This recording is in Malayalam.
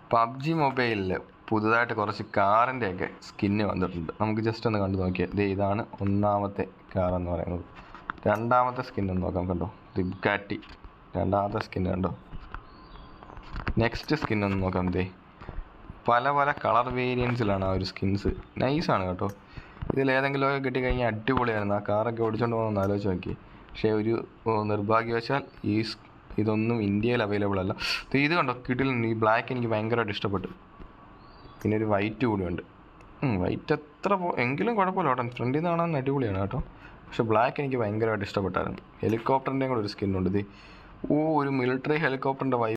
പബ്ജി മൊബൈലിൽ പുതുതായിട്ട് കുറച്ച് കാറിൻ്റെയൊക്കെ സ്കിന്ന് വന്നിട്ടുണ്ട് നമുക്ക് ജസ്റ്റ് ഒന്ന് കണ്ടു നോക്കിയാൽ ദേ ഇതാണ് ഒന്നാമത്തെ കാർ എന്ന് പറയുന്നത് രണ്ടാമത്തെ സ്കിൻ ഒന്ന് നോക്കാം കണ്ടോ റിബ്കാറ്റി രണ്ടാമത്തെ സ്കിൻ കണ്ടോ നെക്സ്റ്റ് സ്കിൻ ഒന്ന് നോക്കാം ദേ പല പല കളർ വേരിയൻസിലാണ് ആ ഒരു സ്കിൻസ് നൈസാണ് കേട്ടോ ഇതിലേതെങ്കിലുമൊക്കെ കിട്ടിക്കഴിഞ്ഞാൽ അടിപൊളിയായിരുന്നു ആ കാറൊക്കെ ഓടിച്ചുകൊണ്ട് പോകുന്ന ആലോചിച്ച് നോക്കി പക്ഷേ ഒരു ഓ, നിർഭാഗ്യവശാൽ ഈ സ് ഇതൊന്നും ഇന്ത്യയിൽ അവൈലബിൾ അല്ല ദേ ഇത് കണ്ടോ കിടിൽ ഈ ബ്ലാക്ക് എനിക്ക് ഭയങ്കരമായിട്ട് ഇഷ്ടപ്പെട്ടു പിന്നെ ഒരു വൈറ്റ് കൂടിയുണ്ട് വൈറ്റ് എത്ര പോ എങ്കിലും കുഴപ്പമില്ല കേട്ടോ ഫ്രണ്ടിൽ നിന്ന് കാണാൻ അടിപൊളിയാണ് കേട്ടോ പക്ഷെ ബ്ലാക്ക് എനിക്ക് ഭയങ്കരമായിട്ട് ഇഷ്ടപ്പെട്ടായിരുന്നു ഹെലികോപ്റ്ററിൻ്റെയും കൂടെ ഒരു സ്കിന്നുണ്ട് ഇത് ഓ ഒരു മിലിറ്ററി ഹെലികോപ്റ്ററിൻ്റെ വൈ